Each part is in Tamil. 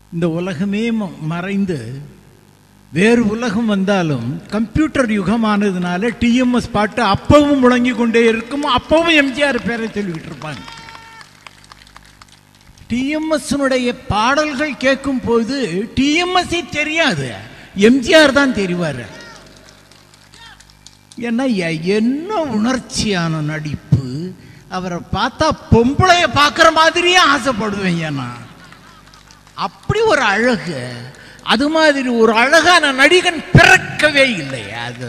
இந்த உலகமே ம- மறைந்து வேறு உலகம் வந்தாலும் கம்ப்யூட்டர் யுகமானதுனால டிஎம்எஸ் பாட்டு அப்பவும் முழங்கி கொண்டே இருக்கும் அப்பவும் எம்ஜிஆர் பேரை சொல்லிக்கிட்டு இருப்பாங்க டிஎம்எஸ்னுடைய பாடல்கள் கேட்கும் போது டிஎம்எஸ் தெரியாது எம்ஜிஆர் தான் தெரிவார் ஏன்னா எ- என்ன உணர்ச்சியான நடிப்பு அவரை பார்த்தா பொம்பளைய பார்க்குற மாதிரியே ஆசைப்படுவேன் ஏன்னா அப்படி ஒரு அழகு அது மாதிரி ஒரு அழகான நடிகன் பிறக்கவே இல்லை அது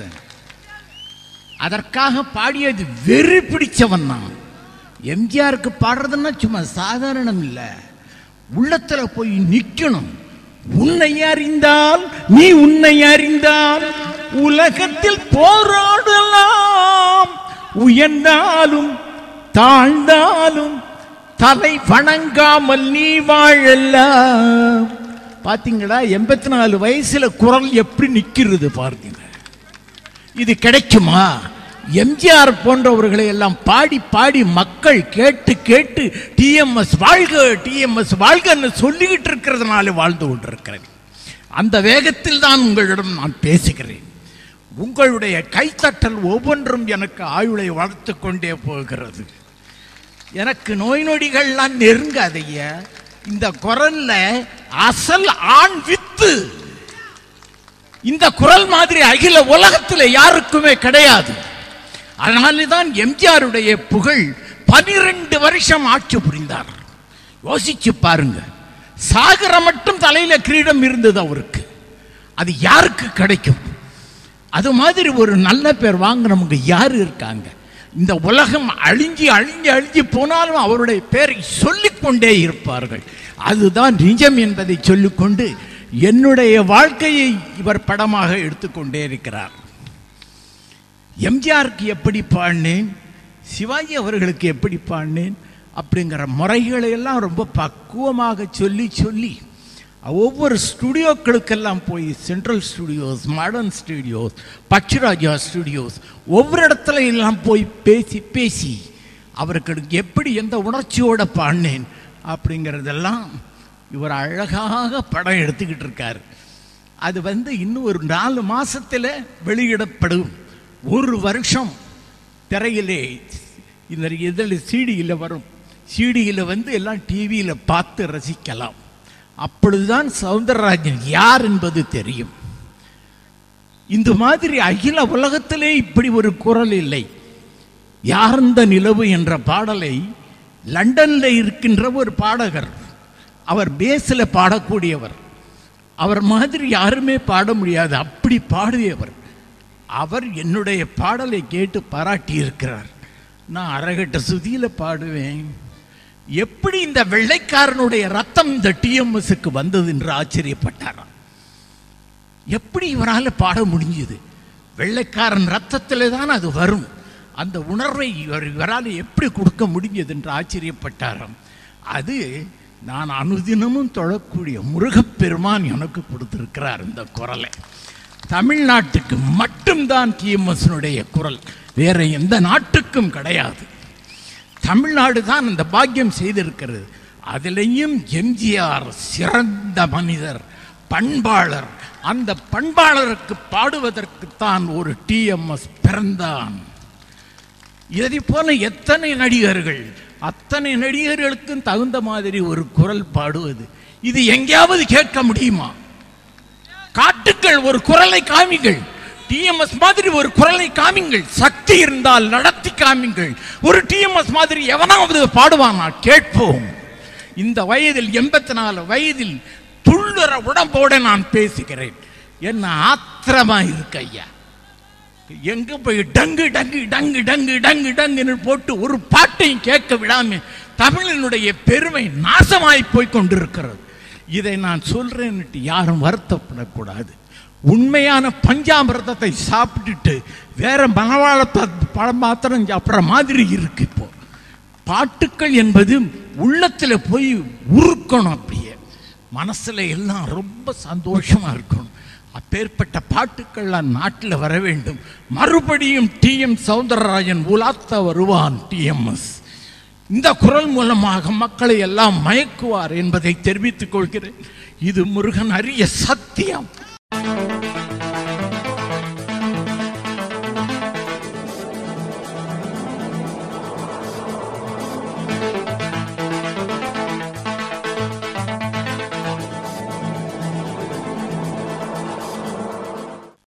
அதற்காக பாடியது வெறி பிடிச்சவன் நான் எம்ஜிஆருக்கு பாடுறதுன்னா சும்மா சாதாரணம் இல்லை உள்ளத்துல போய் நிக்கணும் உன்னை அறிந்தால் நீ உன்னை அறிந்தால் உலகத்தில் போராடலாம் உயர்ந்தாலும் தாழ்ந்தாலும் தலை வணங்காமல் நீ வாழலாம் பாத்தீங்களா எண்பத்தி நாலு வயசுல குரல் எப்படி நிக்கிறது பாருங்க இது கிடைக்குமா எம்ஜிஆர் போன்றவர்களை எல்லாம் பாடி பாடி மக்கள் கேட்டு கேட்டு டிஎம்எஸ் வாழ்க டிஎம்எஸ் வாழ்கன்னு சொல்லிக்கிட்டு இருக்கிறதுனால வாழ்ந்து கொண்டிருக்கிறேன் அந்த வேகத்தில் தான் உங்களிடம் நான் பேசுகிறேன் உங்களுடைய கைத்தட்டல் ஒவ்வொன்றும் எனக்கு ஆயுளை வளர்த்து கொண்டே போகிறது எனக்கு நோய் நொடிகள்லாம் நெருங்காதைய இந்த குரல்ல அசல் ஆண் வித்து இந்த குரல் மாதிரி அகில உலகத்தில் யாருக்குமே கிடையாது அதனால தான் எம்ஜிஆருடைய புகழ் பனிரெண்டு வருஷம் ஆட்சி புரிந்தார் யோசிச்சு பாருங்க சாகர மட்டும் தலையில கிரீடம் இருந்தது அவருக்கு அது யாருக்கு கிடைக்கும் அது மாதிரி ஒரு நல்ல பேர் வாங்கினவங்க யார் இருக்காங்க இந்த உலகம் அழிஞ்சி அழிஞ்சு அழிஞ்சு போனாலும் அவருடைய பேரை சொல்லிக்கொண்டே இருப்பார்கள் அதுதான் நிஜம் என்பதை சொல்லிக்கொண்டு என்னுடைய வாழ்க்கையை இவர் படமாக எடுத்துக்கொண்டே இருக்கிறார் எம்ஜிஆருக்கு எப்படி பாடினேன் சிவாஜி அவர்களுக்கு எப்படி பாடினேன் அப்படிங்கிற முறைகளை எல்லாம் ரொம்ப பக்குவமாக சொல்லி சொல்லி ஒவ்வொரு ஸ்டுடியோக்களுக்கெல்லாம் போய் central studios modern studios Pachuraja studios ஒவ்வொரு இடத்துல எல்லாம் போய் பேசி பேசி அவர்களுக்கு எப்படி எந்த உணர்ச்சியோட பாடினேன் அப்படிங்கிறதெல்லாம் இவர் அழகாக படம் எடுத்துக்கிட்டு இருக்காரு அது வந்து இன்னும் ஒரு நாலு மாசத்துல வெளியிடப்படும் ஒரு வருஷம் திரையிலே இந்த இதில் சீடியில் வரும் சீடியில் வந்து எல்லாம் டிவியில் பார்த்து ரசிக்கலாம் அப்பொழுதுதான் சவுந்தரராஜன் யார் என்பது தெரியும் இந்த மாதிரி அகில உலகத்திலே இப்படி ஒரு குரல் இல்லை யார்ந்த நிலவு என்ற பாடலை லண்டன்ல இருக்கின்ற ஒரு பாடகர் அவர் பேஸில் பாடக்கூடியவர் அவர் மாதிரி யாருமே பாட முடியாது அப்படி பாடியவர் அவர் என்னுடைய பாடலை கேட்டு பாராட்டி இருக்கிறார் நான் அரகட்ட சுதியில பாடுவேன் எப்படி இந்த வெள்ளைக்காரனுடைய ரத்தம் இந்த டிஎம்எஸ்க்கு வந்தது என்று ஆச்சரியப்பட்டாராம் எப்படி இவரால் பாட முடிஞ்சது வெள்ளைக்காரன் ரத்தத்தில் தான் அது வரும் அந்த உணர்வை இவர் இவரால் எப்படி கொடுக்க முடிஞ்சது என்று ஆச்சரியப்பட்டாராம் அது நான் அனுதினமும் தொழக்கூடிய முருகப்பெருமான் எனக்கு கொடுத்திருக்கிறார் இந்த குரலை தமிழ்நாட்டுக்கு மட்டும்தான் டிஎம்எஸ்னுடைய குரல் வேற எந்த நாட்டுக்கும் கிடையாது தமிழ்நாடு தான் அந்த பாக்கியம் செய்திருக்கிறது அதிலையும் எம்ஜிஆர் சிறந்த மனிதர் பண்பாளர் அந்த பண்பாளருக்கு பாடுவதற்குத்தான் ஒரு டிஎம்எஸ் பிறந்தான் இதை போல எத்தனை நடிகர்கள் அத்தனை நடிகர்களுக்கும் தகுந்த மாதிரி ஒரு குரல் பாடுவது இது எங்கேயாவது கேட்க முடியுமா காட்டுங்கள் ஒரு குரலை காமிங்கள் டிஎம்எஸ் மாதிரி ஒரு குரலை காமிங்கள் சக்தி இருந்தால் நடத்தி காமிங்கள் ஒரு டிஎம்எஸ் மாதிரி எவனாவது பாடுவானா கேட்போம் இந்த வயதில் எண்பத்தி நாலு வயதில் துள்ளுற உடம்போட நான் பேசுகிறேன் என்ன ஆத்திரமா இருக்கு ஐயா எங்க போய் டங்கு டங்கு டங்கு டங்கு டங்கு டங்குன்னு போட்டு ஒரு பாட்டையும் கேட்க விடாம தமிழனுடைய பெருமை நாசமாய் போய் கொண்டிருக்கிறது இதை நான் சொல்றேன்னுட்டு யாரும் வருத்தப்படக்கூடாது உண்மையான பஞ்சாமிரதத்தை சாப்பிட்டுட்டு வேற மனவாளத்தை பழம் மாத்திரம் சாப்பிட்ற மாதிரி இருக்கு இப்போ பாட்டுக்கள் என்பது உள்ளத்துல போய் உருக்கணும் அப்படியே மனசுல எல்லாம் ரொம்ப சந்தோஷமா இருக்கணும் அப்பேற்பட்ட பாட்டுக்கள்லாம் நாட்டில் வர வேண்டும் மறுபடியும் டி எம் சவுந்தரராஜன் உலாத்த வருவான் டிஎம்எஸ் இந்த குரல் மூலமாக மக்களை எல்லாம் மயக்குவார் என்பதை தெரிவித்துக் கொள்கிறேன் இது முருகன் அரிய சத்தியம்